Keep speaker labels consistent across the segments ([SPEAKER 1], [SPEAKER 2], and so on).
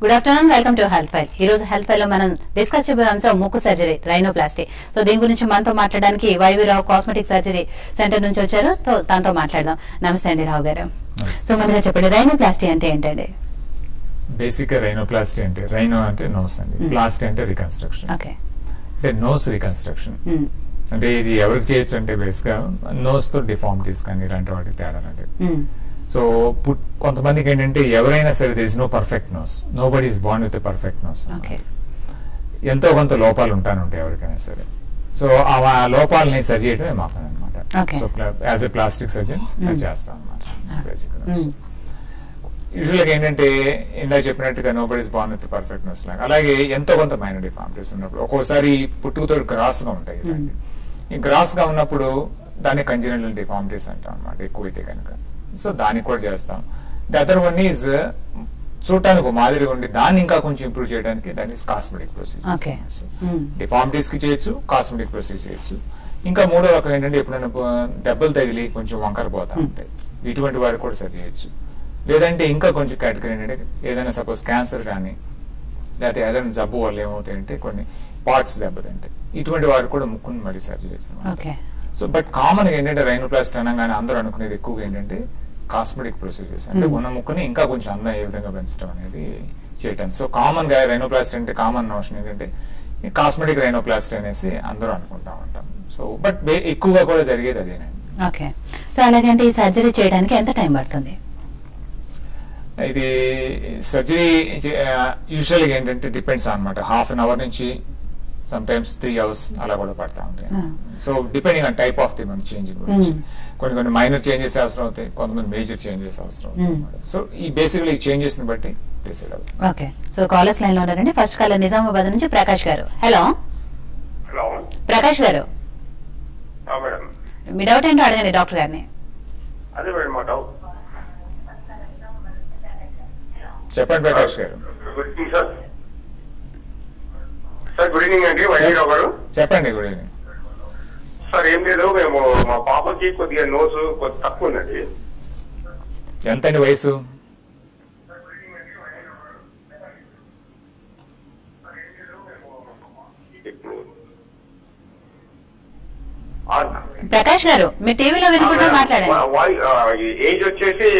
[SPEAKER 1] Good afternoon welcome to health file ఈ రోజు health file లో మనం డిస్కస్ చేయబోయే అంశం ముక్కు సర్జరీ రైనోప్లాస్టీ సో దీని గురించి మనతో మాట్లాడడానికి వైవీరావు కాస్మెటిక్ సర్జరీ సెంటర్ నుంచి వచ్చారు తో దాంతో మాట్లాడదాం నమస్తే అండి రావు గారు సో మొదట చెప్పండి రైనోప్లాస్టీ అంటే ఏంటండి
[SPEAKER 2] బేసిక్ గా రైనోప్లాస్టీ అంటే రైనో అంటే నోస్ అండి
[SPEAKER 1] Hmm.
[SPEAKER 2] ప్లాస్టీ అంటే రికన్స్ట్రక్షన్
[SPEAKER 1] ఓకే
[SPEAKER 2] అంటే నోస్ రికన్స్ట్రక్షన్ అంటే ఇది ఎవరికి చేయొచ్చు అంటే బేస్ గా నోస్ తో డిఫార్మిటీస్ కానీ ఇలాంటి వాటికి తేడా అంటే సో పుట్ కొంతమందికి ఏంటంటే ఎవరైనా సరే this no perfect nose nobody is బాండ్ విత్ పర్ఫెక్ట్ నోస్
[SPEAKER 1] ఓకే
[SPEAKER 2] ఎంతో కొంత లోపాలు ఉంటాను ఉంటాయి ఎవరికైనా సరే సో ఆ ఆ లోపాలని సరి చేయడమే మా పని అనమాట
[SPEAKER 1] Okay.
[SPEAKER 2] So as a plastic surgeon
[SPEAKER 1] Hmm.
[SPEAKER 2] చేస్తాం అనమాట
[SPEAKER 1] Ah.
[SPEAKER 2] Basic
[SPEAKER 1] Hmm.
[SPEAKER 2] యూజువల్గా ఏంటంటే ఇందా చెప్పినట్టుగా nobody's born with perfect nose లాగా అలాగే ఎంతో కొంత మైనర్ డిఫార్మిటీస్ ఉన్నప్పుడు ఒక్కోసారి పుట్టుకతో గ్రాస్ గా ఉంటాయి ఇలాంటివి. ఈ గ్రాస్ గా ఉన్నప్పుడు దాన్ని కంజనల్ డిఫార్మిటీస్ అంటాం అనమాట ఎక్కువైతే కనుక సో దానికి కూడా చేస్తాం ది అదర్ వన్ ఈజ్ చూడటానికి ఒక మాదిరిగా ఉండి దాన్ని ఇంకా కొంచెం ఇంప్రూవ్ చేయడానికి దాన్ని cosmetic
[SPEAKER 1] Okay.
[SPEAKER 2] Procedure
[SPEAKER 1] Hmm.
[SPEAKER 2] Deformities కి చేయొచ్చు కాస్మెటిక్ ప్రొసీజర్ చేయొచ్చు ఇంకా మూడో రకం ఏంటంటే ఎప్పుడైనా ప- దెబ్బలు తగిలి కొంచెం వంకర పోతా
[SPEAKER 1] Hmm.
[SPEAKER 2] ఉంటాయి ఇటువంటి వారికి కూడా సరి చేయొచ్చు లేదంటే ఇంకా కొంచెం కేటగిరీ ఏంటంటే ఏదైనా సపోజ్ క్యాన్సర్ కానీ లేకపోతే ఏదైనా జబ్బు వల్ల ఏమవుతాయంటే కొన్ని పార్ట్స్ దెబ్బతింటాయి ఇటువంటి వారికి కూడా ముక్కుని మళ్ళీ సరి చేయొచ్చు అన్నమాట.
[SPEAKER 1] ఓకే
[SPEAKER 2] సో బట్ కామన్ గా ఏంటంటే రైనోప్లాస్ట్ అనగానే అందరూ అనుకునేది ఎక్కువగా ఏంటంటే కాస్మెటిక్ ప్రొసీజర్స్ అంటే
[SPEAKER 1] Hmm.
[SPEAKER 2] ఉన్న ముక్కుని ఇంకా కొంచెం అందం ఏ విధంగా పెంచడం అనేది చేయటం సో కామన్ గా రైనోప్లాస్ట్ అంటే కామన్ నోషన్ ఏంటంటే కాస్మెటిక్ రైనోప్లాస్ట్ అనేసి అందరూ అనుకుంటా ఉంటాం సో బట్ ఎక్కువగా కూడా జరిగేది అదేనండి
[SPEAKER 1] ఓకే సో అలాగంటే ఈ సర్జరీ చేయడానికి ఎంత టైం పడుతుంది
[SPEAKER 2] ఇది సర్జరీ యూజువల్గా ఏంటంటే డిపెండ్స్ అనమాట హాఫ్ అన్ అవర్ నుంచి సమ్ టైమ్స్ త్రీ అవర్స్ అలా కూడా పడతా ఉంటాయి
[SPEAKER 1] Hmm.
[SPEAKER 2] So depending on type of the మన చేంజ్ గురించి
[SPEAKER 1] Hmm.
[SPEAKER 2] కొన్ని కొన్ని మైనర్ చేంజెస్ అవసరం అవుతాయి కొంతమంది మేజర్ చేంజెస్ అవసరం అవుతాయి
[SPEAKER 1] Hmm.
[SPEAKER 2] అన్నమాట. సో ఈ బేసికలీ ఈ చేంజెస్ ని బట్టి డిసైడ్ అవుతుంది
[SPEAKER 1] ఓకే సో కాలర్స్ లైన్ లో ఉన్నారండి ఫస్ట్ కాలర్ నిజామాబాద్ నుంచి ప్రకాష్ గారు హలో
[SPEAKER 3] హలో
[SPEAKER 1] ప్రకాష్ గారు
[SPEAKER 3] ఆ, మేడం
[SPEAKER 1] మీ డౌట్ ఏంటో అడగండి డాక్టర్ గారిని
[SPEAKER 3] అదే మేడం మా డౌట్
[SPEAKER 2] చెప్పండి Prakash garu
[SPEAKER 3] good evening sir sir good evening అండి వైద్యరావు గారు
[SPEAKER 2] చెప్పండి గుడ్ ఈవినింగ్
[SPEAKER 3] సార్ ఏం లేదు మేము మా పాపకి కొద్దిగా నోసు కొద్ది తక్కువ ఉందండి
[SPEAKER 2] ఎంతండి వయసు
[SPEAKER 3] ఇప్పుడు ఆ,
[SPEAKER 1] ప్రకాష్ గారు మీ టీవీలో వినుకుంటూ
[SPEAKER 3] ఆ,
[SPEAKER 1] మాట్లాడండి
[SPEAKER 3] వా- వా- ఆ, ఏజ్ వచ్చేసి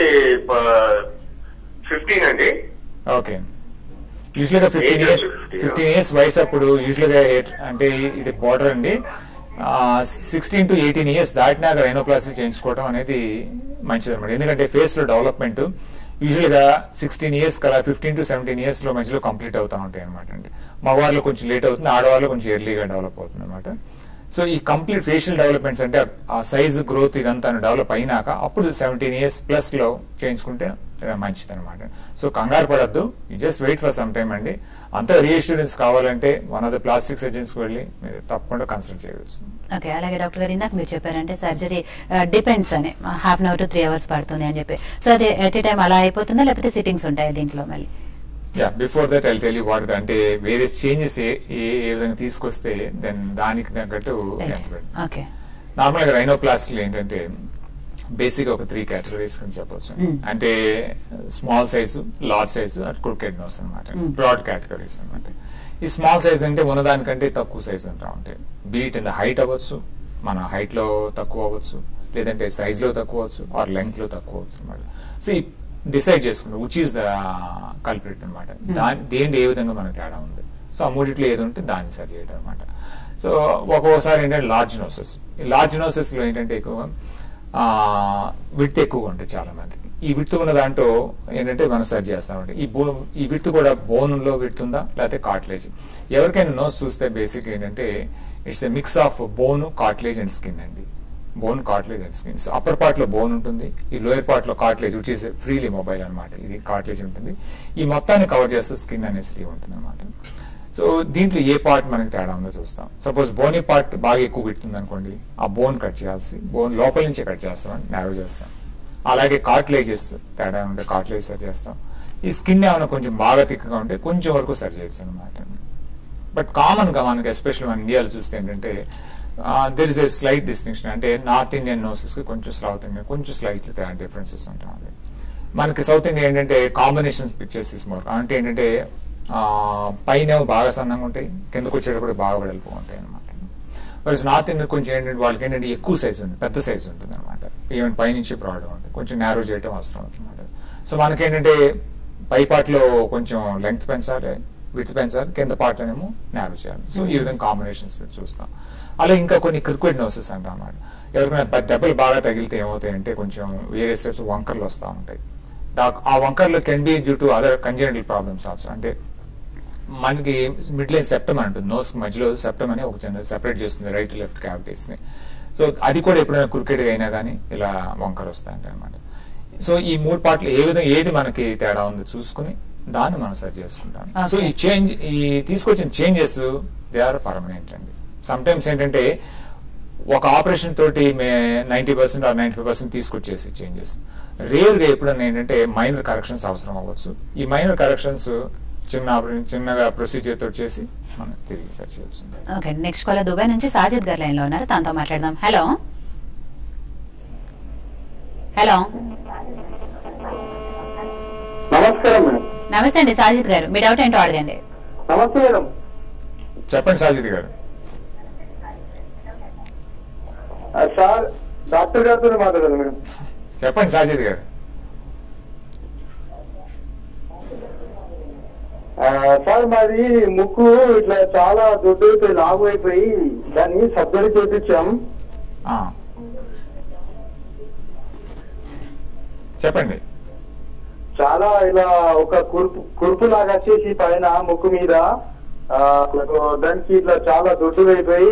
[SPEAKER 3] ఫిఫ్టీన్ అండి
[SPEAKER 2] ఓకే యూజువల్ గా ఫిఫ్టీన్
[SPEAKER 3] Age
[SPEAKER 2] ఇయర్స్
[SPEAKER 3] వచ్చి 15
[SPEAKER 2] ఫిఫ్టీన్ ఇయర్స్ వయసు అప్పుడు యూజువల్ గా ఏ- అంటే ఇది బార్డర్ అండి సిక్స్టీన్ టు ఎయిటీన్ ఇయర్స్ దాటినాక రైనోప్లాస్టీ చేయించుకోవడం అనేది మంచిది అనమాట ఎందుకంటే ఫేస్ లో డెవలప్మెంట్ యూజువల్ గా సిక్స్టీన్ ఇయర్స్ కలా ఫిఫ్టీన్ టు సెవెంటీన్ ఇయర్స్ లో మధ్యలో కంప్లీట్ అవుతా ఉంటాయి అనమాట అండి మగవాళ్ళు కొంచెం లేట్ అవుతుంది ఆడవాళ్ళు కొంచెం ఎర్లీగా డెవలప్ అవుతుంది అనమాట సో ఈ కంప్లీట్ ఫేషియల్ డెవలప్మెంట్స్ అంటే ఆ సైజ్ గ్రోత్ ఇదంతా డెవలప్ అయినాక అప్పుడు సెవెంటీన్ ఇయర్స్ ప్లస్ లో చేయించుకుంటే మంచిది అనమాట సో కంగారు పడద్దు you just wait for some time అండి అంత రీఅష్యూరెన్స్ కావాలంటే one of the plastic surgeons కి వెళ్ళి మీరు తప్పకుండా కన్సల్ట్ చేయవచ్చు
[SPEAKER 1] ఓకే అలాగే డాక్టర్ గారు ఇందాక మీరు చెప్పారంటే సర్జరీ డిపెండ్స్ అని half an hour to three hours పడుతుంది అని చెప్పి సో అది ఎట్ టైం అలా అయిపోతుందా లేకపోతే సిట్టింగ్స్ ఉంటాయి దీంట్లో మళ్ళీ
[SPEAKER 2] yeah before that I tell you what అంటే వేరే చేంజెస్ ఏ ఏ- ఏ విధంగా తీసుకొస్తే దెన్ దానికి తగ్గట్టు
[SPEAKER 1] ఓకే
[SPEAKER 2] నార్మల్ గా రైనోప్లాస్టిక్ ఏంటంటే బేసిక్ ఒక త్రీ కేటగిరీస్ కింద చెప్పొచ్చు
[SPEAKER 1] Mm.
[SPEAKER 2] అంటే small size large size and crooked nose అనమాట
[SPEAKER 1] Mm.
[SPEAKER 2] బ్రాడ్ కేటగిరీస్ అనమాట ఈ స్మాల్ సైజ్ అంటే ఉన్నదానికంటే తక్కువ సైజ్ ఉంటా ఉంటాయి బీట్ ఇన్ ద హైట్ అవ్వచ్చు మన హైట్ లో తక్కువ అవ్వచ్చు లేదంటే సైజ్ లో తక్కువ అవ్వచ్చు ఆర్ లెంగ్త్ లో తక్కువ అవ్వచ్చు అనమాట సో డిసైడ్ చేసుకుంటాం విచ్ ఈస్ ద కల్ప్రిట్ అనమాట దాని దేని ఏ విధంగా మనకు తేడా ఉంది సో ఆ మూడిట్లో ఏది ఉంటే దాన్ని సరి చేయడం అనమాట సో ఒక్కొక్కసారి ఏంటంటే లార్జ్ నోసెస్ ఈ లార్జ్ నోసెస్ లో ఏంటంటే ఎక్కువ విడ్త్ ఎక్కువగా ఉంటుంది చాలా మందికి ఈ విడ్త్ ఉన్న దాంట్లో ఏంటంటే మనం సరి చేస్తామంటే ఈ బో ఈ విడ్త్ కూడా బోన్ లో విడ్త్ ఉందా లేకపోతే కార్ట్లేజ్ ఎవరికైనా నోస్ చూస్తే బేసిక్ ఏంటంటే it's a mix of bone cartilage and skin అండి bone cartilage and skin so upper part లో బోన్ ఉంటుంది ఈ లోయర్ పార్ట్ లో cartilage which is freely mobile అనమాట ఇది కార్ట్లేజ్ ఉంటుంది ఈ మొత్తాన్ని కవర్ చేస్తే స్కిన్ అనేసి ఉంటుంది అనమాట సో దీంట్లో ఏ పార్ట్ మనకి తేడా ఉందో చూస్తాం సపోజ్ బోనీ పార్ట్ బాగా ఎక్కువ పెడుతుంది అనుకోండి ఆ బోన్ కట్ చేయాల్సి బోన్ లోపల నుంచే కట్ చేస్తాం నేరో చేస్తాం అలాగే కార్ట్లేజెస్ తేడా ఉంటే కార్ట్లేజ్ సరి చేస్తాం ఈ స్కిన్ ఏమైనా కొంచెం బాగా తిక్కగా ఉంటే కొంచెం వరకు సరి చేయొచ్చు అనమాట బట్ కామన్ గా మనకి ఎస్పెషల్ మన ఇండియాలో చూస్తే ఏంటంటే there is a slight distinction అంటే నార్త్ ఇండియన్ నోసెస్ కి కొంచెం సౌత్ ఇండియన్ కొంచెం స్లైట్ డిఫరెన్సెస్ ఉంటాయి మనకి సౌత్ ఇండియా ఏంటంటే కాంబినేషన్ పిక్చర్స్ మోర్ అంటే ఏంటంటే ఆ, పైన బాగా సన్నంగా ఉంటాయి కిందకు వచ్చేటప్పుడు బాగా వెడల్పు ఉంటాయి అనమాట వరస్ నార్త్ ఇండియన్ కొంచెం ఏంటంటే వాళ్ళకి ఏంటంటే ఎక్కువ సైజ్ ఉంది పెద్ద సైజ్ ఉంటుంది అనమాట ఈవెన్ పైనుంచి బ్రాడ్ ఉంటుంది కొంచెం నేరో చేయడం అవసరం అవుతుంది అనమాట సో మనకేంటంటే పై పార్ట్లో కొంచెం లెంగ్త్ పెంచాలి విత్ పెంచాలి కింద పార్ట్లోనేమో నేరో చేయాలి సో ఈ విధంగా కాంబినేషన్స్ చూస్తాం అలా ఇంకా కొన్ని క్రికెట్ నోసెస్ అంటాం అన్నమాట ఎవరికైనా పెద్ద దెబ్బలు బాగా తగిలితే ఏమవుతాయంటే కొంచెం వేరే స్టెప్స్ వంకర్లు వస్తూ ఉంటాయి దా- ఆ వంకర్లు can be due to other congenital problems also అంటే మనకి మిడ్ లైన్ సెప్టమ్ అని ఉంటుంది నోస్ మధ్యలో సెప్టమ్ అని ఒక చిన్న సెపరేట్ చేస్తుంది రైట్ లెఫ్ట్ క్యావిటీస్ ని సో అది కూడా ఎప్పుడైనా క్రికెట్ అయినా కానీ ఇలా వంకర వస్తాయంట అనమాట సో ఈ మూడు పార్ట్లు ఏ విధంగా ఏది మనకి తేడా ఉందో చూసుకుని దాన్ని మనం సరి చేసుకుంటాం సో
[SPEAKER 1] Okay.
[SPEAKER 2] ఈ చేంజ్ ఈ తీసుకొచ్చిన చేంజెస్ దే ఆర్ పర్మనెంట్ అండి సమ్ టైమ్స్ ఏంటంటే ఒక ఆపరేషన్ తోటి ninety percent or ninety five percent తీసుకొచ్చేసి చేంజెస్ రేర్గా ఎప్పుడన్నా ఏంటంటే మైనర్ కరెక్షన్స్ అవసరం అవ్వచ్చు ఈ మైనర్ కరెక్షన్స్ చిన్న ఆపరేషన్ చిన్నగా ప్రొసీజర్ తోటి చేసి మనం తిరిగి సరి చేయవచ్చు
[SPEAKER 1] ఓకే నెక్స్ట్ కాల్ దుబాయ్ నుంచి సాజిద్ గారు లైన్ లో ఉన్నారు తనతో మాట్లాడదాం హలో హలో
[SPEAKER 4] నమస్కారం మేడం
[SPEAKER 1] నమస్తే అండి సాజిద్ గారు మీ డౌట్ ఏంటో అడగండి
[SPEAKER 4] నమస్తే మేడం
[SPEAKER 2] చెప్పండి సాజిద్ గారు
[SPEAKER 4] ఆ, సార్ డాక్టర్ గారితో మాట్లాడాలి మేడం
[SPEAKER 2] చెప్పండి సాజిద్ గారు
[SPEAKER 4] ఆ, సార్ మాది ముక్కు ఇట్లా చాలా దొడ్డు అయిపోయి లాగు అయిపోయి దాన్ని సర్జరీ చేపించాం
[SPEAKER 2] ఆ. చెప్పండి
[SPEAKER 4] చాలా ఇలా ఒక కురుపు కురుపు లాగా వచ్చేసి పైన ముక్కు మీద ఆ, దానికి ఇట్లా చాలా దొడ్డు అయిపోయి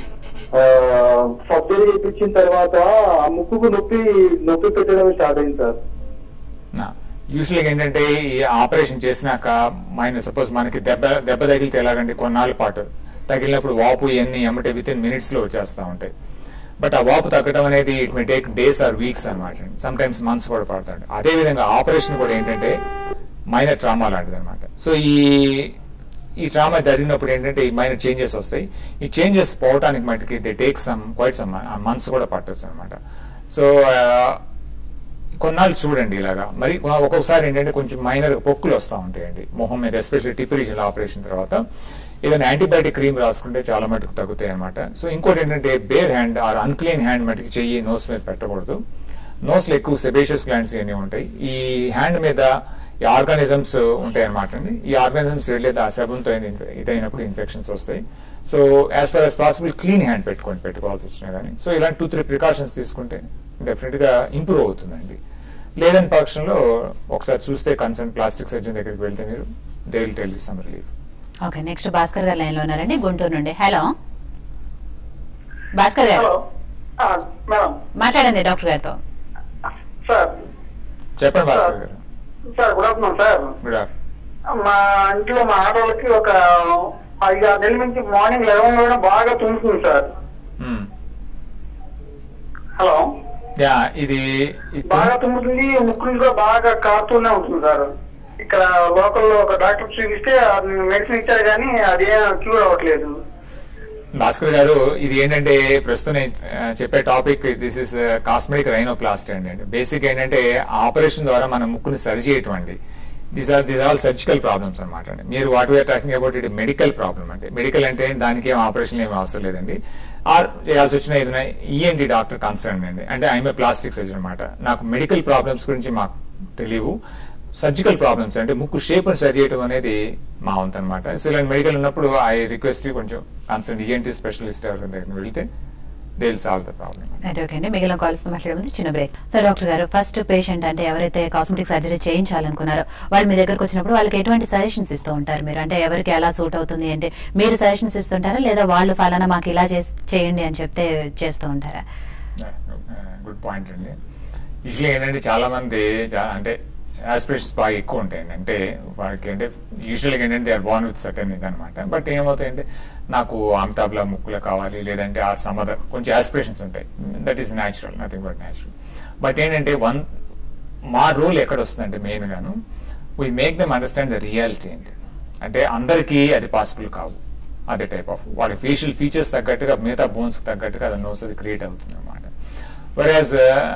[SPEAKER 4] సర్జరీ చేయించిన తర్వాత ఆ ముక్కుకు నొప్పి నొప్పి పెట్టడం స్టార్ట్ అయింది సార్
[SPEAKER 2] యూజువల్గా ఏంటంటే ఈ ఆపరేషన్ చేసినాక మైన సపోజ్ మనకి దెబ్బ దెబ్బ తగిలితే ఎలాగంటే కొన్నాళ్ళ పాటు తగిలినప్పుడు వాపు ఇవన్నీ ఎమ్మటే విత్ ఇన్ మినిట్స్ లో వచ్చేస్తూ ఉంటాయి బట్ ఆ వాపు తగ్గడం అనేది it may take days or weeks అనమాట సమ్ టైమ్స్ మంత్స్ కూడా పడతాడు అదే విధంగా ఆపరేషన్ కూడా ఏంటంటే మైనర్ ట్రామా లాంటిది అనమాట సో ఈ ఈ ట్రామా జరిగినప్పుడు ఏంటంటే ఈ మైనర్ చేంజెస్ వస్తాయి ఈ చేంజెస్ పోవటానికి మటుకి they take some quite some months కూడా పట్టొచ్చు అనమాట సో కొన్నాళ్ళు చూడండి ఇలాగా మరి ఒక్కొక్కసారి ఏంటంటే కొంచెం మైనర్ పొక్కులు వస్తూ ఉంటాయండి మొహం మీద ఎస్పెషల్లీ టిప్ రీజన్ ఆపరేషన్ తర్వాత ఏదైనా యాంటీబయాటిక్ క్రీమ్ రాసుకుంటే చాలా మటుకు తగ్గుతాయి అనమాట సో ఇంకోటి ఏంటంటే bare hand or unclean hand మటుకు చెయ్యి నోస్ మీద పెట్టకూడదు నోస్లో ఎక్కువ సెబేషియస్ గ్లాండ్స్ ఇవన్నీ ఉంటాయి ఈ హ్యాండ్ మీద ఈ ఆర్గానిజమ్స్ ఉంటాయి అనమాట అండి ఈ ఆర్గానిజమ్స్ వెళ్ళేది ఆ సెబంతో ఇదైనప్పుడు ఇన్ఫెక్షన్స్ వస్తాయి so as far as possible clean hand పెట్టుకొని పెట్టుకోవాల్సి వచ్చినా కానీ సో ఇలాంటి టూ త్రీ ప్రికాషన్స్ తీసుకుంటే డెఫినెట్ గా ఇంప్రూవ్ అవుతుందండి లేదని పక్షంలో ఒకసారి చూస్తే కన్సర్న్ ప్లాస్టిక్ సర్జన్ దగ్గరికి వెళ్తే మీరు they will tell you some relief
[SPEAKER 1] okay next Bhaskar garu line లో ఉన్నారండి గుంటూరు నుండి హలో భాస్కర్ గారు
[SPEAKER 4] హలో ఆ, మేడం
[SPEAKER 1] మాట్లాడండి డాక్టర్ గారితో
[SPEAKER 4] సార్
[SPEAKER 2] చెప్పండి Bhaskar garu
[SPEAKER 4] sir good afternoon sir
[SPEAKER 2] good afternoon
[SPEAKER 4] మా ఇంట్లో మా ఆడవాళ్ళకి ఒక ఐదు ఆరు నెలల నుంచి మార్నింగ్ లెవెన్ కూడా బాగా తుంటుంది సార్ హలో
[SPEAKER 2] యా ఇది ఇది
[SPEAKER 4] బాగా తుమ్ముతుంది ముక్కు నుంచి కూడా బాగా కారుతూనే ఉంటుంది సార్ ఇక్కడ లోకల్లో ఒక డాక్టర్ చూపిస్తే మెడిసిన్ ఇచ్చారు కానీ అదేం క్యూర్ అవ్వట్లేదు
[SPEAKER 2] భాస్కర్ గారు ఇది ఏంటంటే ప్రస్తుతం నేను, ఆ, చెప్పే topic this is cosmetic rhinoplasty అండి బేసిక్ ఏంటంటే ఆపరేషన్ ద్వారా మన ముక్కుని సరి చేయటం అండి these are these all surgical problems అనమాట అండి మీరు what we are talking about it medical problem అంటే మెడికల్ అంటే దానికి ఏం ఆపరేషన్ ఏం అవసరం లేదండి ఆర్ చేయాల్సి వచ్చిన ఏదైనా ఈఎన్టీ డాక్టర్ కన్సర్న్ అండి అంటే ఐఎమ్ ప్లాస్టిక్ సర్జన్ అనమాట నాకు మెడికల్ ప్రాబ్లమ్స్ గురించి మాకు తెలియవు సర్జికల్ ప్రాబ్లమ్స్ అంటే ముక్కు షేప్ సరి చేయడం అనేది మా వంతు అనమాట సో ఇలాంటి మెడికల్ ఉన్నప్పుడు ఐ రిక్వెస్ట్ కొంచెం కన్సర్న్ ఈఎన్టీ స్పెషలిస్ట్ ఎవరి దగ్గర వెళ్తే they will solve the problem
[SPEAKER 1] right okay అండి మిగిలిన కాల్స్ మాట్లాడే ముందు చిన్న break so doctor garu first patient అంటే ఎవరైతే కాస్మెటిక్ సర్జరీ చేయించాలనుకున్నారో వాళ్ళు మీ దగ్గరకు వచ్చినప్పుడు వాళ్ళకి ఎటువంటి సజెషన్స్ ఇస్తూ ఉంటారు మీరు అంటే ఎవరికి ఎలా సూట్ అవుతుంది అంటే మీరు సజెషన్స్ ఇస్తుంటారా లేదా వాళ్ళు ఫలానా మాకు ఇలా చేస్- చేయండి అని చెప్తే చేస్తూ ఉంటారా
[SPEAKER 2] గుడ్ పాయింట్ అండి యూజువల్లీ ఏంటంటే చాలా మంది చా- అంటే ఆస్పిరేషన్స్ బాగా ఎక్కువ ఉంటాయండి అంటే వాళ్ళకి అంటే యూజువల్గా ఏంటంటే ఆర్ బాన్ విత్ సర్టన్ ఇది అనమాట బట్ ఏమవుతాయంటే నాకు అమితాబ్లా ముక్కులో కావాలి లేదంటే ఆ సమ్ అదర్ కొంచెం ఆస్పిరేషన్స్ ఉంటాయి that is natural nothing but natural but ఏంటంటే వన్ మా రూల్ ఎక్కడ వస్తుందంటే మెయిన్ గాను we make them understand the reality ఏంటి అంటే అందరికీ అది పాసిబుల్ కావు అదే టైప్ ఆఫ్ వాళ్ళ ఫేషియల్ ఫీచర్స్ తగ్గట్టుగా మిగతా బోన్స్ తగ్గట్టుగా అది నోస్ అది క్రియేట్ అవుతుంది అనమాట వెరాజ్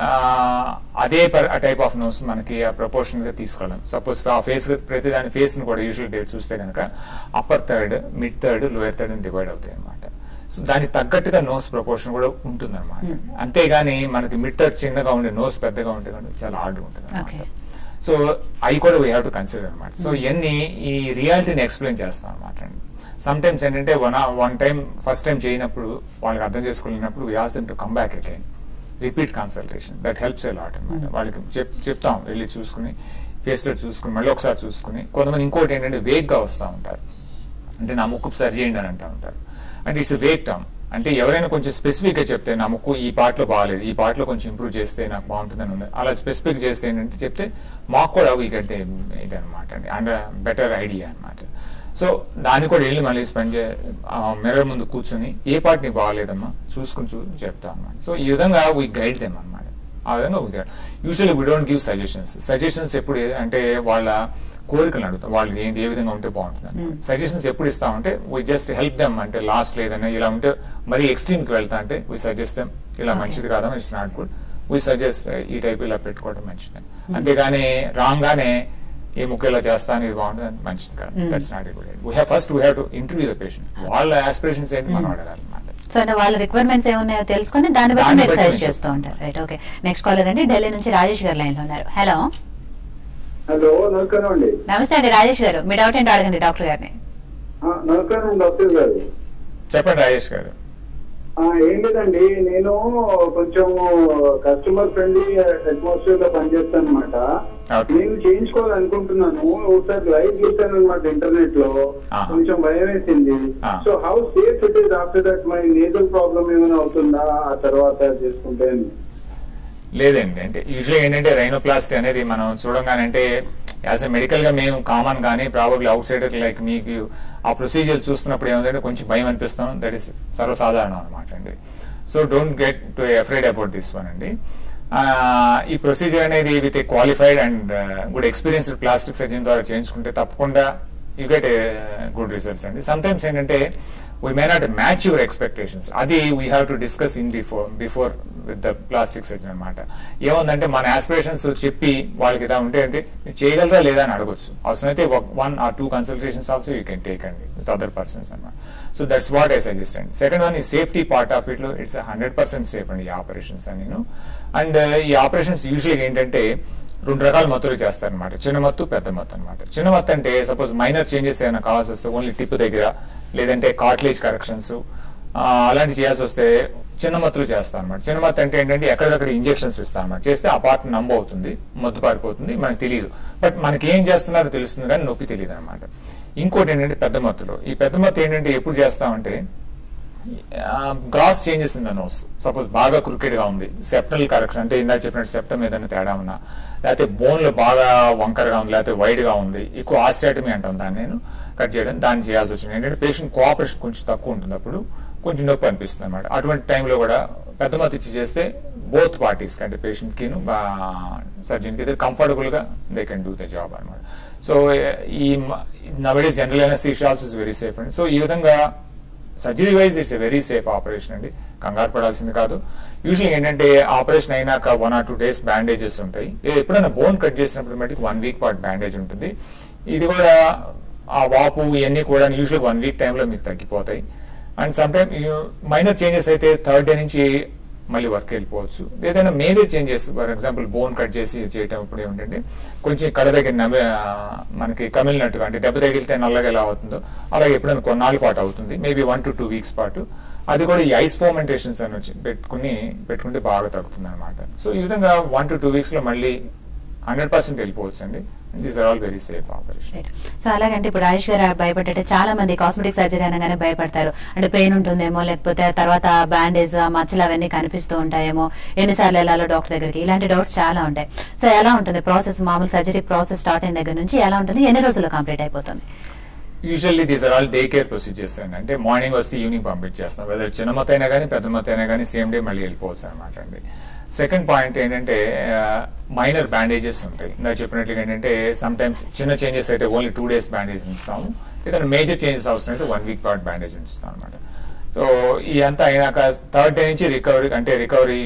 [SPEAKER 2] అదే టైప్ ఆఫ్ నోస్ మనకి ప్రపోర్షన్ గా తీసుకోలేం సపోజ్ ఆ ఫేస్ ప్రతి దాని ఫేస్ ని కూడా యూజువల్ డేట్ చూస్తే కనుక upper third mid third lower third అని డివైడ్ అవుతాయి అనమాట సో దానికి తగ్గట్టుగా నోస్ ప్రపోర్షన్ కూడా ఉంటుంది అనమాట అంతేగాని మనకి మిడ్ థర్డ్ చిన్నగా ఉండే నోస్ పెద్దగా ఉంటే కనుక చాలా హార్డ్ ఉంటుంది
[SPEAKER 1] Okay.
[SPEAKER 2] అనమాట సో అవి కూడా వీ హ్యావ్ టు కన్సిడర్ అనమాట సో ఇవన్నీ ఈ రియాలిటీని ఎక్స్ప్లెయిన్ చేస్తాం అనమాట అండి సమ్ టైమ్స్ ఏంటంటే one one time first time చేయనప్పుడు వాళ్ళకి అర్థం చేసుకోలేనప్పుడు we has to come back again repeat consultation that helps a lot అనమాట వాళ్ళకి చెప్ చెప్తాం వెళ్ళి చూసుకుని ఫేస్ లో చూసుకుని మళ్ళీ ఒకసారి చూసుకుని కొంతమంది ఇంకోటి ఏంటంటే వేగ్గా వస్తూ ఉంటారు అంటే నా ముక్కు సరి చేయండి అని అంటూ ఉంటారు అంటే ఇట్స్ వేగ్ టర్మ్ అంటే ఎవరైనా కొంచెం స్పెసిఫిక్ గా చెప్తే నా ముక్కు ఈ పాటలో బాగాలేదు ఈ పాటలో కొంచెం ఇంప్రూవ్ చేస్తే నాకు బాగుంటుందని ఉంది అలా స్పెసిఫిక్ చేస్తే ఏంటంటే చెప్తే మాకు కూడా వీ గెట్ ఇది అనమాట అండి అండ్ బెటర్ ఐడియా అనమాట సో దాన్ని కూడా వెళ్ళి మళ్ళీ స్పెండ్ చే మిర్రర్ ముందు కూర్చొని ఏ పాట నీకు బాగాలేదమ్మా చూసుకుని చూ చెప్తాం అనమాట సో ఈ విధంగా వీ గైడ్ దెమ్ అనమాట ఆ విధంగా usually we don't give suggestions suggestions ఎప్పుడు అంటే వాళ్ళ కోరికలు అడుగుతాం వాళ్ళు ఏంటి ఏ విధంగా ఉంటే బాగుంటుంది సజెషన్స్ ఎప్పుడు ఇస్తామంటే వీ జస్ట్ హెల్ప్ దెమ్ అంటే లాస్ట్ లేదన్నా ఇలా ఉంటే మరీ ఎక్స్ట్రీమ్ కి వెళ్తా అంటే వీ సజెస్ట్ దెమ్ ఇలా మంచిది కాదమ్మా it's not good we suggest ఈ టైప్ ఇలా పెట్టుకోవడం మంచిది అంతేగాని రాంగ్ గానే ఈ ముక్కు ఇలా చేస్తాను ఇది బాగుంటుంది అది మంచిది కాదు
[SPEAKER 1] Mm.
[SPEAKER 2] That's not good we have first we have to interview the patient వాళ్ళ ఆస్పిరేషన్స్ ఏంటి మనం అడగాలి అనమాట
[SPEAKER 1] సో అంటే వాళ్ళ రిక్వైర్మెంట్స్ ఏమున్నాయో తెలుసుకొని దాన్ని బట్టి
[SPEAKER 2] దాన్ని
[SPEAKER 1] మీరు
[SPEAKER 2] బట్టి
[SPEAKER 1] సజెస్ట్
[SPEAKER 2] మీరు
[SPEAKER 1] చేస్తూ ఉంటారు రైట్ ఓకే నెక్స్ట్ కాలర్ అండి ఢిల్లీ నుంచి రాజేష్ గారు లైన్ లో ఉన్నారు హలో
[SPEAKER 4] హలో నమస్కారం అండి
[SPEAKER 1] నమస్తే అండి రాజేష్ గారు మీ డౌట్ ఏంటో అడగండి డాక్టర్ గారిని
[SPEAKER 4] ఆ, నమస్కారం డాక్టర్ గారు
[SPEAKER 2] చెప్పండి రాజేష్ గారు
[SPEAKER 4] ఆ, ఏం లేదండి నేను కొంచెం కస్టమర్ ఫ్రెండ్లీ అట్మాస్ఫియర్ లో పనిచేస్తాను అనమాట
[SPEAKER 2] Okay.
[SPEAKER 4] నేను చేయించుకోవాలనుకుంటున్నాను ఒకసారి లైవ్ చూసాను అనమాట ఇంటర్నెట్ లో
[SPEAKER 2] ఆహా.
[SPEAKER 4] కొంచెం భయం వేసింది
[SPEAKER 2] ఆ.
[SPEAKER 4] So how safe it is after that my nasal problem ఏమైనా అవుతుందా ఆ తర్వాత చేసుకుంటే అని.
[SPEAKER 2] లేదండి అంటే యూజువల్ ఏంటంటే రైనోప్లాస్టీ అనేది మనం చూడంగానే అంటే యాజ్ ఎ మెడికల్ గా మేము కామన్ గానీ ప్రాబబ్లీ అవుట్ సైడర్ లైక్ మీకు ఆ ప్రొసీజర్ చూస్తున్నప్పుడు ఏమంటే కొంచెం భయం అనిపిస్తాం దట్ ఈస్ సర్వసాధారణం అనమాట అండి so don't get to afraid about this one అండి ఆ, ఈ ప్రొసీజర్ అనేది with a qualified and good experienced plastic surgeon ద్వారా చేయించుకుంటే తప్పకుండా యూ గెట్ గుడ్ రిజల్ట్స్ అండి సమ్ టైమ్స్ ఏంటంటే we may not match your expectations అది we have to discuss in before before with the plastic surgeon అనమాట ఏముందంటే మన aspirations చెప్పి వాళ్ళకి ఇలా ఉంటే అంటే మీరు చేయగలరా లేదా అని అడగొచ్చు అవసరమైతే one or two consultations also you can take అండి విత్ అదర్ పర్సన్స్ అనమాట so that's what I suggest అండి సెకండ్ వన్ ఈ సేఫ్టీ పార్ట్ ఆఫ్ ఇట్ లో ఇట్స్ హండ్రెడ్ పర్సెంట్ సేఫ్ అండి ఈ ఆపరేషన్స్ అని అండ్ ఈ ఆపరేషన్స్ యూజువల్గా ఏంటంటే రెండు రకాల మత్తులు చేస్తారనమాట చిన్న మత్తు పెద్ద మత్తు అనమాట చిన్న మత్తు అంటే సపోజ్ మైనర్ చేంజెస్ ఏమైనా కావాల్సి వస్తే ఓన్లీ టిప్ దగ్గర లేదంటే కార్ట్లేజ్ కరెక్షన్స్ అలాంటి చేయాల్సి వస్తే చిన్న మత్తులు చేస్తాం అనమాట చిన్న మత్తు అంటే ఏంటంటే ఎక్కడెక్కడ ఇంజెక్షన్స్ ఇస్తాం అనమాట చేస్తే ఆ పార్ట్ నంబ అవుతుంది మత్తు పారిపోతుంది మనకు తెలియదు బట్ మనకి ఏం చేస్తున్నారో తెలుస్తుంది కానీ నొప్పి తెలియదు అనమాట ఇంకోటి ఏంటంటే పెద్ద మత్తులో ఈ పెద్ద మత్తు ఏంటంటే ఎప్పుడు చేస్తామంటే gross changes in the nose suppose బాగా క్రికెట్ గా ఉంది సెప్టల్ కరెక్షన్ అంటే ఇందాక చెప్పినట్టు సెప్టమ్ ఏదైనా తేడా ఉన్నా లేకపోతే బోన్ లో బాగా వంకరగా ఉంది లేకపోతే వైడ్ గా ఉంది ఎక్కువ ఆస్టాటమీ అంటాం దాన్ని నేను కట్ చేయడం దాన్ని చేయాల్సి వచ్చింది ఏంటంటే పేషెంట్ కోఆపరేషన్ కొంచెం తక్కువ ఉంటుంది అప్పుడు కొంచెం నొప్పి అనిపిస్తుంది అనమాట అటువంటి టైంలో కూడా పెద్ద మత్తు ఇచ్చి చేస్తే బోత్ పార్టీస్ అంటే పేషెంట్ కిను సర్జన్ కి కంఫర్టబుల్ గా they can do the job అనమాట సో ఈ nowadays general anaesthesia also is very safe అండి సో ఈ విధంగా surgery wise it's a very safe operation అండి కంగారు పడాల్సింది కాదు యూజువల్ ఏంటంటే ఆపరేషన్ అయినాక one or two days bandages ఉంటాయి ఏ- ఎప్పుడైనా బోన్ కట్ చేసినప్పుడు మటుకు వన్ వీక్ పాటు బ్యాండేజ్ ఉంటుంది ఇది కూడా ఆ వాపు ఇవన్నీ కూడా యూజువల్ వన్ వీక్ టైంలో మీకు తగ్గిపోతాయి and some time minor changes అయితే థర్డ్ డే నుంచి మళ్ళీ వర్క్ వెళ్ళిపోవచ్చు ఏదైనా major changes for example bone cut చేసి చేయటం ఇప్పుడు ఏమిటంటే కొంచెం కడ దగ్గర నవ్వే ఆ, మనకి కమిలినట్టుగా అంటే దెబ్బ తగిలితే నల్లగా ఎలా అవుతుందో అలాగే ఎప్పుడైనా కొన్నాళ్ళ పాటు అవుతుంది maybe one to two weeks పాటు అది కూడా ఈ ఐస్ ఫోమెంటేషన్స్ అని వచ్చి పెట్టుకుని పెట్టుకుంటే బాగా తగ్గుతుంది అనమాట సో ఈ విధంగా వన్ టు టూ వీక్స్ లో మళ్ళీ హండ్రెడ్ పర్సెంట్ వెళ్ళిపోవచ్చు అండి these are all very safe operation
[SPEAKER 1] so అలాగంటే ఇప్పుడు ఆయుష్ గారు భయపడ్డట్టే చాలా మంది కాస్మెటిక్ సర్జరీ అనగానే భయపడతారు అంటే పెయిన్ ఉంటుందేమో లేకపోతే తర్వాత బ్యాండేజ్ మచ్చలు అవన్నీ కనిపిస్తూ ఉంటాయేమో ఎన్నిసార్లు వెళ్ళాలో డాక్టర్ దగ్గరికి ఇలాంటి డౌట్స్ చాలా ఉంటాయి సో ఎలా ఉంటుంది ప్రాసెస్ మామూలు సర్జరీ ప్రాసెస్ స్టార్ట్ అయిన దగ్గర నుంచి ఎలా ఉంటుంది ఎన్ని రోజుల్లో కంప్లీట్ అయిపోతుంది
[SPEAKER 2] usually these are all day care procedures అండి అంటే మార్నింగ్ వస్తే ఈవినింగ్ పంపించేస్తాం వెదర్ చిన్న మొత్తం అయినా కానీ పెద్ద మొత్తం అయినా కానీ సేమ్ డే మళ్ళీ వెళ్ళిపోవచ్చు అనమాట అండి సెకండ్ పాయింట్ ఏంటంటే మైనర్ బ్యాండేజెస్ ఉంటాయి ఇందాక చెప్పినట్లుగా ఏంటంటే సమ్ టైమ్స్ చిన్న చేంజెస్ అయితే ఓన్లీ టూ డేస్ బ్యాండేజ్ ఉంచుతాము ఏదైనా మేజర్ చేంజెస్ అవసరం అయితే వన్ వీక్ పాటు బ్యాండేజ్ ఉంచుతాం అనమాట సో ఈ అంతా అయినాక థర్డ్ డే నుంచి రికవరీ అంటే రికవరీ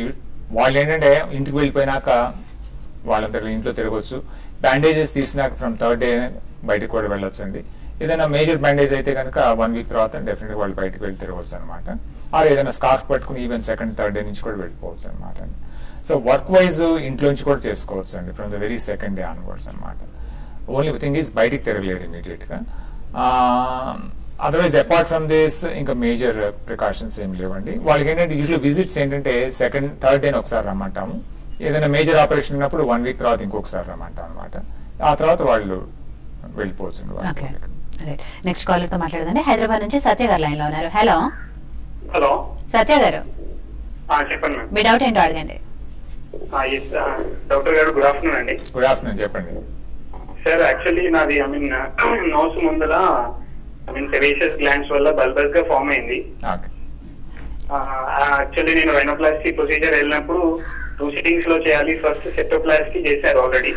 [SPEAKER 2] వాళ్ళు ఏంటంటే ఇంటికి వెళ్ళిపోయినాక వాళ్ళంతా ఇంట్లో తిరగవచ్చు బ్యాండేజెస్ తీసినాక ఫ్రమ్ థర్డ్ డే బయటకు కూడా వెళ్ళొచ్చు అండి ఏదైనా మేజర్ బ్యాండేజ్ అయితే కనుక వన్ వీక్ తర్వాత డెఫినెట్గా వాళ్ళు బయటకు వెళ్ళి తిరగవచ్చు అనమాట ఆర్ ఏదైనా స్కార్ఫ్ పట్టుకుని ఈవెన్ సెకండ్ థర్డ్ డే నుంచి కూడా వెళ్ళిపోవచ్చు అనమాట సో వర్క్ వైజ్ ఇంట్లో నుంచి కూడా చేసుకోవచ్చు అండి from the very second day onwards అనమాట ఓన్లీ థింగ్ ఈజ్ బయటికి తిరగలేరు ఇమీడియట్ గా అదర్వైజ్ అపార్ట్ ఫ్రమ్ దిస్ ఇంకా మేజర్ ప్రికాషన్స్ ఏం లేవండి వాళ్ళకి ఏంటంటే యూజువల్ విజిట్స్ ఏంటంటే సెకండ్ థర్డ్ డే ఒకసారి రమ్మంటాము ఏదైనా మేజర్ ఆపరేషన్ ఉన్నప్పుడు వన్ వీక్ తర్వాత ఇంకొకసారి రమ్మంటాం అనమాట ఆ తర్వాత వాళ్ళు వెళ్ళిపోవచ్చు వాళ్ళ
[SPEAKER 1] ఓకే
[SPEAKER 2] ఊళ్ళకి.
[SPEAKER 1] రైట్ నెక్స్ట్ కాలర్ తో మాట్లాడదండి హైదరాబాద్ నుంచి సత్య గారు లైన్ లో ఉన్నారు హలో
[SPEAKER 4] హలో
[SPEAKER 1] సత్య గారు
[SPEAKER 4] చెప్పండి మేడం
[SPEAKER 1] మీ డౌట్ ఏంటో అడగండి
[SPEAKER 4] డాక్టర్ గారు గుడ్ ఆఫ్టర్నూన్ అండి
[SPEAKER 2] గుడ్ ఆఫ్టర్నూన్ చెప్పండి
[SPEAKER 4] సార్ యాక్చువల్లీ నాది ఐ మీన్ నోస్ ముందర ఐ మీన్ సెరేషియస్ గ్లాండ్స్ వల్ల బల్బస్ గా ఫామ్ అయింది
[SPEAKER 2] ఓకే
[SPEAKER 4] యాక్చువల్లీ నేను రైనోప్లాస్టీ ప్రొసీజర్ వెళ్ళినప్పుడు టూ సిట్టింగ్స్ లో చేయాలి ఫస్ట్ సెప్టోప్లాస్టీ చేశారు ఆల్రెడీ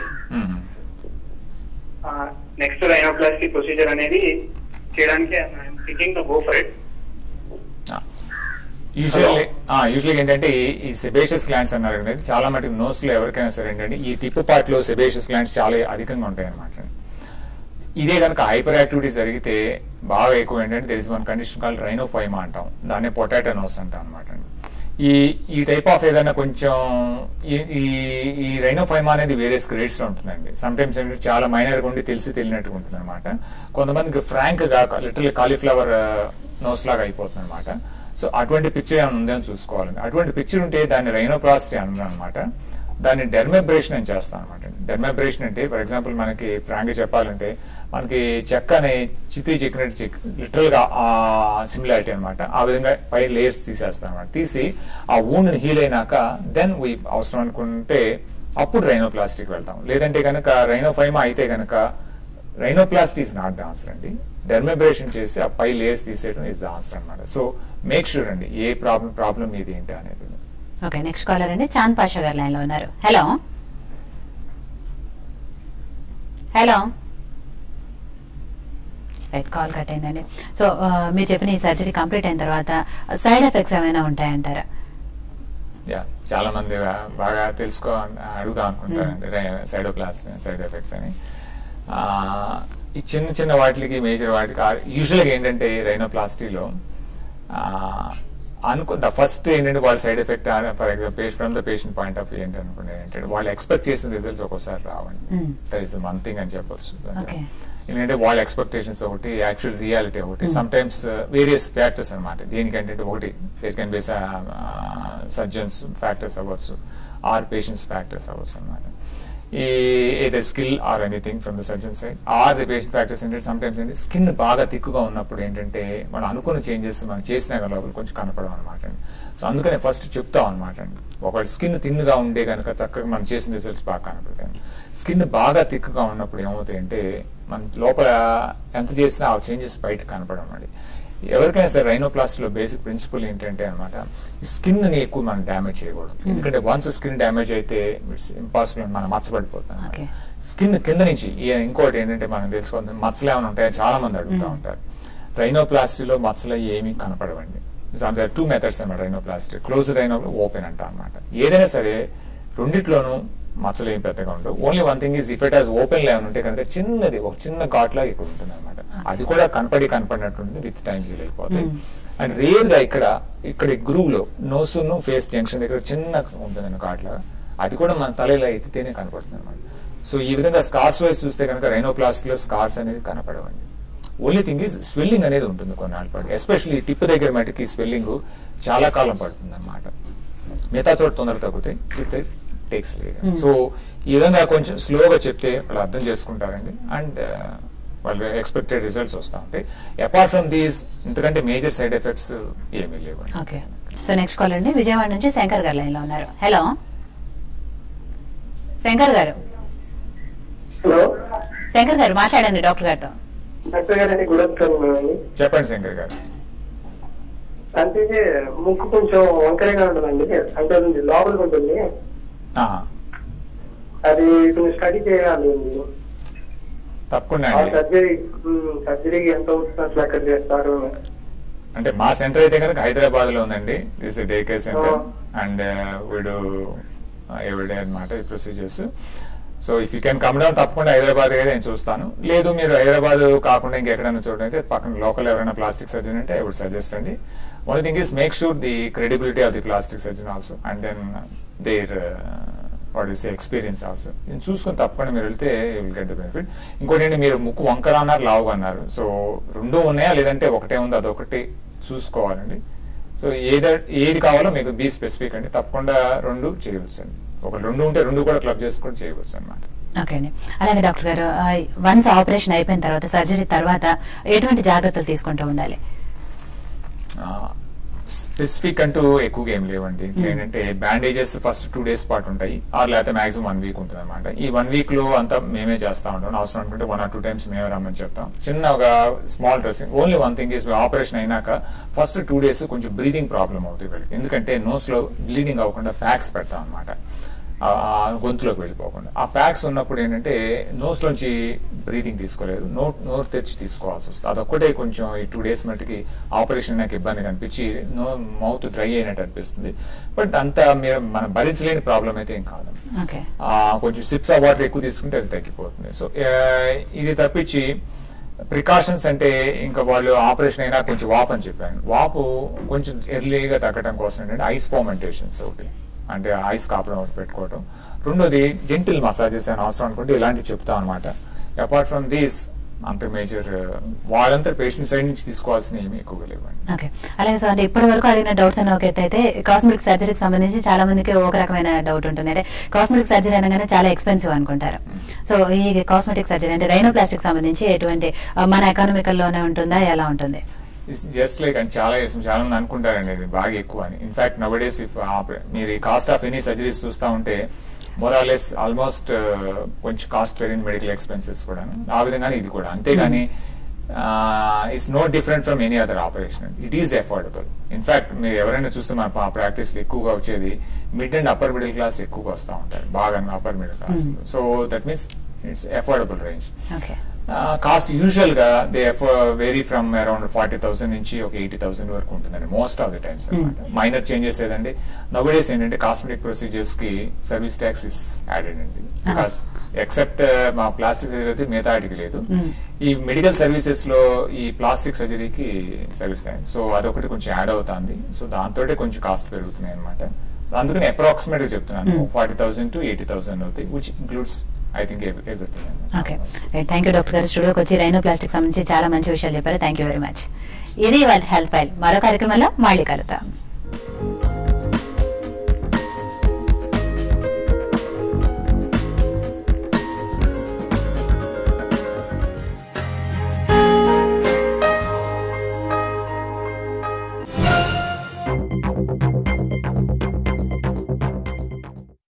[SPEAKER 4] నెక్స్ట్ రైనోప్లాస్టీ ప్రొసీజర్ అనేది చేయడానికి thinking to go for it
[SPEAKER 2] usually యూజువల్గా ఏంటంటే ఈ- ఈ సెబేషియస్ గ్లాండ్స్ అన్నారు అనేది చాలా మటుకు నోస్ లో ఎవరికైనా సరే ఏంటంటే ఈ టిప్పు పార్ట్ లో సెబేషియస్ గ్లాండ్స్ చాలా అధికంగా ఉంటాయి అనమాట ఇదే కనుక హైపర్ యాక్టివిటీ జరిగితే బాగా ఎక్కువ ఏంటంటే there is one condition call rhinophyma అంటాం దాన్ని పొటాటో నోస్ అంటాం అనమాట ఈ ఈ టైప్ ఆఫ్ ఏదైనా కొంచెం ఈ- ఈ ఈ రైనోఫైమా అనేది వేరే గ్రేడ్స్ లో ఉంటుందండి సమ్ టైమ్స్ ఏంటంటే చాలా మైనర్ గా ఉండి తెలిసి తెలియనట్టుగా ఉంటుంది అనమాట కొంతమందికి ఫ్రాంక్ గా లిటరల్ కాలీఫ్లవర్ నోస్ లాగా అయిపోతుంది అనమాట సో అటువంటి పిక్చర్ ఏమైనా ఉందని చూసుకోవాలండి అటువంటి పిక్చర్ ఉంటే దాన్ని రైనోప్లాస్టీ అన్నారు అనమాట దాన్ని డెర్మెబ్రేషన్ అని చేస్తాం అనమాట డెర్మెబ్రేషన్ అంటే ఫర్ ఎగ్జాంపుల్ మనకి ఫ్రాంక్ చెప్పాలంటే మనకి చెక్కని చిత్రీ చెక్కినట్టు చెక్ లిటరల్ గా ఆ సిమిలారిటీ అనమాట ఆ విధంగా పై లేయర్స్ తీసేస్తాం అనమాట తీసి ఆ ఊండ్ హీల్ అయినాక దెన్ వీ అవసరం అనుకుంటే అప్పుడు రైనోప్లాస్టిక్ వెళ్తాం లేదంటే కనుక రైనోఫైమా అయితే కనుక rhinoplasty is not the answer అండి డెర్మెబ్రేషన్ చేసి ఆ పై లేయర్స్ తీసేయడం ఇస్ ద ఆన్సర్ అనమాట సో మేక్ షూర్ అండి ఏ ప్రాబ్లం ప్రాబ్లం ఇది ఏంటి అనేది
[SPEAKER 1] ఓకే నెక్స్ట్ కాలర్ అండి చాంద్ పాషా గారు లైన్ లో ఉన్నారు hello hello right call cut అయిందండి సో మీరు చెప్పిన ఈ సర్జరీ కంప్లీట్ అయిన తర్వాత సైడ్ ఎఫెక్ట్స్ ఏమైనా ఉంటాయంటారా
[SPEAKER 2] యా చాలా మంది బాగా తెలుసుకో అడుగుదాం అనుకుంటారండి సైడోప్లాస్ సైడ్ ఎఫెక్ట్స్ అని ఆ, ఈ చిన్న చిన్న వాటికి మేజర్ వాటికి యూజువల్గా ఏంటంటే రైనోప్లాస్టీలో అనుకో ద ఫస్ట్ ఏంటంటే వాళ్ళ side effect for example from the patient point of view ఏంటంటే ఏంటంటే వాళ్ళు ఎక్స్పెక్ట్ చేసిన రిజల్ట్స్ ఒక్కోసారి రావండి
[SPEAKER 1] Mm.
[SPEAKER 2] That is one thing అని చెప్పొచ్చు
[SPEAKER 1] Okay.
[SPEAKER 2] ఎందుకంటే వాళ్ళ ఎక్స్పెక్టేషన్స్ ఒకటి యాక్చువల్ రియాలిటీ ఒకటి సమ్ టైమ్స్ వేరియస్ ఫ్యాక్టర్స్ అనమాట దేనికంటే ఒకటి there can be surgeon's factors అవ్వచ్చు ఆర్ పేషెంట్స్ ఫ్యాక్టర్స్ అవ్వచ్చు అనమాట ఈ ఏదైతే skill or anything from the surgeon side or the patient factors ఏంటంటే సమ్ టైమ్స్ ఏంటి స్కిన్ బాగా తిక్కుగా ఉన్నప్పుడు ఏంటంటే మనం అనుకున్న చేంజెస్ మనం చేసినా కానీ లోపల కొంచెం కనపడడం అనమాట అండి సో అందుకనే ఫస్ట్ చెప్తాం అనమాట అండి ఒకవేళ స్కిన్ తిన్నుగా ఉండే కనుక చక్కగా మనం చేసిన రిజల్ట్స్ బాగా కనపడతాయి స్కిన్ బాగా తిక్కుగా ఉన్నప్పుడు ఏమవుతాయంటే మన లోపల ఎంత చేసినా ఆ చేంజెస్ బయట కనపడడం అండి ఎవరికైనా సరే రైనోప్లాస్ట్ లో బేసిక్ ప్రిన్సిపల్ ఏంటంటే అనమాట స్కిన్ ని ఎక్కువ మనం డ్యామేజ్ చేయకూడదు ఎందుకంటే వన్స్ స్కిన్ డ్యామేజ్ అయితే ఇట్స్ ఇంపాసిబుల్ మనం మచ్చబడిపోతాం
[SPEAKER 1] Okay.
[SPEAKER 2] స్కిన్ కింద నుంచి ఈ- ఇంకోటి ఏంటంటే మనం తెలుసుకోవాలి మచ్చలు ఏమైనా ఉంటాయో చాలా మంది అడుగుతూ
[SPEAKER 1] Mm.
[SPEAKER 2] ఉంటారు రైనోప్లాస్టీలో మచ్చలు ఏమీ కనపడవండి టూ మెథడ్స్ అనమాట రైనోప్లాస్టీ క్లోజ్ రైనో ఓపెన్ అంట అనమాట ఏదైనా సరే రెండిట్లోనూ మచ్చలు ఏం పెద్దగా ఉండవు only one thing is if it has open లేవని ఉంటే కనుక చిన్నది ఒక చిన్న ఘాట్ లాగా ఇక్కడ ఉంటుంది అనమాట అది కూడా కనపడి కనపడినట్టుంది విత్ టైం హీల్ అయిపోతాయి
[SPEAKER 1] Mm.
[SPEAKER 2] అండ్ రేర్ గా ఇక్కడ ఇక్కడ గ్రూవ్ లో నోసును ఫేస్ జంక్షన్ దగ్గర చిన్న ఉంటుంది ఘాట్ లాగా అది కూడా మన తల ఇలా ఎత్తితేనే కనపడుతుంది అనమాట సో ఈ విధంగా స్కార్స్ వైజ్ చూస్తే కనుక రైనోప్లాస్ట్ లో స్కార్స్ అనేది కనపడవండి ఓన్లీ థింగ్ ఇస్ స్వెల్లింగ్ అనేది ఉంటుంది కొన్నాళ్ళ పాటు ఎస్పెషల్లీ టిప్ దగ్గర మటుకి స్వెల్లింగ్ చాలా కాలం పడుతుంది అనమాట మిగతా చోట తొందర తగ్గుతాయి టిప్ టేక్స్ లేదు
[SPEAKER 1] Hmm.
[SPEAKER 2] సో ఈ విధంగా కొంచెం స్లోగా చెప్తే వాళ్ళు అర్థం చేసుకుంటారండి అండ్ వాళ్ళు ఎక్స్పెక్టెడ్ రిజల్ట్స్ వస్తూ ఉంటాయి అపార్ట్ ఫ్రమ్ దీస్ ఇంతకంటే మేజర్ సైడ్ ఎఫెక్ట్స్ ఏమీ లేవు
[SPEAKER 1] ఓకే సో నెక్స్ట్ కాల్ అండి విజయవాడ నుంచి శంకర్ గారు లైన్ లో ఉన్నారు హలో శంకర్ గారు
[SPEAKER 4] హలో
[SPEAKER 1] శంకర్ గారు మాట్లాడండి డాక్టర్ గారితో
[SPEAKER 4] డాక్టర్ గారండి గుడ్ ఆఫ్టర్నూన్ అండి
[SPEAKER 2] చెప్పండి శంకర్ గారు
[SPEAKER 4] అంటే ముక్కు కొంచెం వంకరగా ఉంటుందండి అంటే అది లోపలికి ఉంటుంది
[SPEAKER 2] ఆహా.
[SPEAKER 4] అది కొంచెం స్టడీ చేయాలి
[SPEAKER 2] తప్పకుండా
[SPEAKER 4] ఆ
[SPEAKER 2] అండి
[SPEAKER 4] సర్జరీ సర్జరీకి ఎంత అవుతుంది అట్లా ఎక్కడ చేస్తారు
[SPEAKER 2] అంటే మా సెంటర్ అయితే కనుక హైదరాబాద్ లో ఉందండి this day care centre
[SPEAKER 4] Oh.
[SPEAKER 2] And we do everyday అనమాట ఈ procedures so if you can come down తప్పకుండా హైదరాబాద్ అయితే నేను చూస్తాను లేదు మీరు హైదరాబాద్ కాకుండా ఇంకెక్కడైనా చూడండి అయితే పక్కన లోకల్ ఎవరైనా ప్లాస్టిక్ సర్జన్ అంటే ఐ వుడ్ సజెస్ట్ అండి only thing is make sure the credibility of the plastic surgeon also and then their what is experience also ఇది చూసుకొని తప్పకుండా మీరు వెళ్తే విల్ గెట్ ద బెనిఫిట్ ఇంకోటి ఏంటి మీరు ముక్కు వంకర అన్నారు లావుగా అన్నారు సో రెండు ఉన్నాయా లేదంటే ఒకటే ఉంది అదొకటి చూసుకోవాలండి సో ఏద ఏది కావాలో మీకు బీ స్పెసిఫిక్ అండి తప్పకుండా రెండు చేయవచ్చు అండి ఒక రెండు ఉంటే రెండు కూడా క్లబ్ చేసుకొని చేయవచ్చు అనమాట
[SPEAKER 1] ఓకే అండి అలాగే డాక్టర్ గారు వన్స్ ఆపరేషన్ అయిపోయిన తర్వాత సర్జరీ తర్వాత ఎటువంటి జాగ్రత్తలు తీసుకుంటూ ఉండాలి
[SPEAKER 2] స్పెసిఫిక్ అంటూ ఎక్కువగా ఏం లేవండి ఏంటంటే బ్యాండేజెస్ ఫస్ట్ టూ డేస్ పాటు ఉంటాయి ఆర్ లేకపోతే మాక్సిమం వన్ వీక్ ఉంటుంది అనమాట ఈ వన్ వీక్ లో అంతా మేమే చేస్తా ఉంటాం అవసరం అనుకుంటే వన్ ఆర్ టూ టైమ్స్ మేమే రమ్మని చెప్తాం చిన్న ఒక small dressing only one thing is operation అయినాక ఫస్ట్ టూ డేస్ కొంచెం బ్రీదింగ్ ప్రాబ్లం అవుతుంది వీళ్ళకి ఎందుకంటే నోస్ లో బ్లీడింగ్ అవ్వకుండా ప్యాక్స్ పెడతాం అనమాట ఆ గొంతులోకి వెళ్ళిపోకుండా ఆ ప్యాక్స్ ఉన్నప్పుడు ఏంటంటే నోస్ లోంచి బ్రీతింగ్ తీసుకోలేదు నో నోరు తెరిచి తీసుకోవాల్సి వస్తుంది అదొక్కటే కొంచెం ఈ టూ డేస్ మట్టుకి ఆపరేషన్ నాకు ఇబ్బంది కనిపించి నో మౌత్ డ్రై అయినట్టు అనిపిస్తుంది బట్ అంతా మీరు మనం భరించలేని ప్రాబ్లం అయితే ఏం కాదు
[SPEAKER 1] ఓకే
[SPEAKER 2] ఆ, కొంచెం సిప్స్ ఆఫ్ వాటర్ ఎక్కువ తీసుకుంటే అది తగ్గిపోతుంది సో ఆ, ఇది తప్పించి ప్రికాషన్స్ అంటే ఇంకా వాళ్ళు ఆపరేషన్ అయినా కొంచెం వాపు అని చెప్పాను వాపు కొంచెం ఎర్లీగా తగ్గడం కోసం ఏంటంటే ఐస్ ఫార్మెంటేషన్స్ ఒకటి అంటే ఐస్ కాపడం ఒకటి పెట్టుకోవడం రెండోది జెంటిల్ మసాజెస్ అని అవసరం అనుకుంటే ఇలాంటివి చెప్తాం అనమాట అపార్ట్ ఫ్రమ్ దీస్ అంత మేజర్ వాళ్ళంతా పేషెంట్ సైడ్ నుంచి తీసుకోవాల్సిన ఏమి ఎక్కువగా లేవండి
[SPEAKER 1] ఓకే అలాగే సో అంటే ఇప్పటి వరకు అడిగిన డౌట్స్ అని ఒక ఎత్తు అయితే కాస్మెటిక్ సర్జరీకి సంబంధించి చాలా మందికి ఒక రకమైన డౌట్ ఉంటుంది అంటే కాస్మెటిక్ సర్జరీ అనగానే చాలా ఎక్స్పెన్సివ్ అనుకుంటారు సో ఈ కాస్మెటిక్ సర్జరీ అంటే రైనోప్లాస్టిక్ సంబంధించి ఎటువంటి ఆ, మన ఎకానమికల్ లోనే ఉంటుందా ఎలా ఉంటుంది
[SPEAKER 2] జస్ట్ లైక్ అని చాలా చాలా మంది అనుకుంటారండి ఇది బాగా ఎక్కువ అని ఇన్ఫాక్ట్ నవడేస్ ఇఫ్ మీరు ఈ కాస్ట్ ఆఫ్ ఎనీ సర్జరీస్ చూస్తా ఉంటే మొరాలెస్ ఆల్మోస్ట్ కొంచెం కాస్ట్ పెరిగిన మెడికల్ ఎక్స్పెన్సెస్ కూడా ఆ విధంగానే ఇది కూడా అంతేగాని it's no different from any other operation it is affordable in fact మీరు ఎవరైనా చూస్తే మన ప్రాక్టీస్ ఎక్కువగా వచ్చేది mid and upper middle class ఎక్కువగా వస్తూ ఉంటారు బాగా upper middle class
[SPEAKER 1] Mm.
[SPEAKER 2] So that means it's affordable range
[SPEAKER 1] okay
[SPEAKER 2] cost usual గా they vary from around forty thousand నుంచి ఒక ఎయిటీ థౌసండ్ వరకు ఉంటుందండి మోస్ట్ ఆఫ్ ది టైమ్స్ అనమాట మైనర్ చేంజెస్ ఏదండి నవడేస్ ఏంటంటే కాస్మెటిక్ ప్రొసీజర్స్ కి సర్వీస్ ట్యాక్స్ ఇస్ యాడెడ్ అండి బికాస్ ఎక్సెప్ట్ మా ప్లాస్టిక్ సర్జరీ అయితే మిగతా వాటికి లేదు
[SPEAKER 1] Mm.
[SPEAKER 2] ఈ మెడికల్ సర్వీసెస్ లో ఈ ప్లాస్టిక్ సర్జరీకి సర్వీస్ సో అదొకటి కొంచెం యాడ్ అవుతుంది సో దాంతో కొంచెం కాస్ట్ పెరుగుతున్నాయి అనమాట సో అందుకని అప్రాక్సిమేట్ గా చెప్తున్నాను
[SPEAKER 1] Mm.
[SPEAKER 2] Forty thousand to eighty thousand అవుతాయి which includes I think everything
[SPEAKER 1] okay thank you doctor గారు స్టూడియోకి వచ్చి రైనోప్లాస్టిక్ సంబంధించి చాలా మంచి విషయాలు చెప్పారు థ్యాంక్ యూ వెరీ మచ్ ఇది వాళ్ళ హెల్త్ ఫైల్ మరో కార్యక్రమంలో మళ్ళీ కలుద్దాం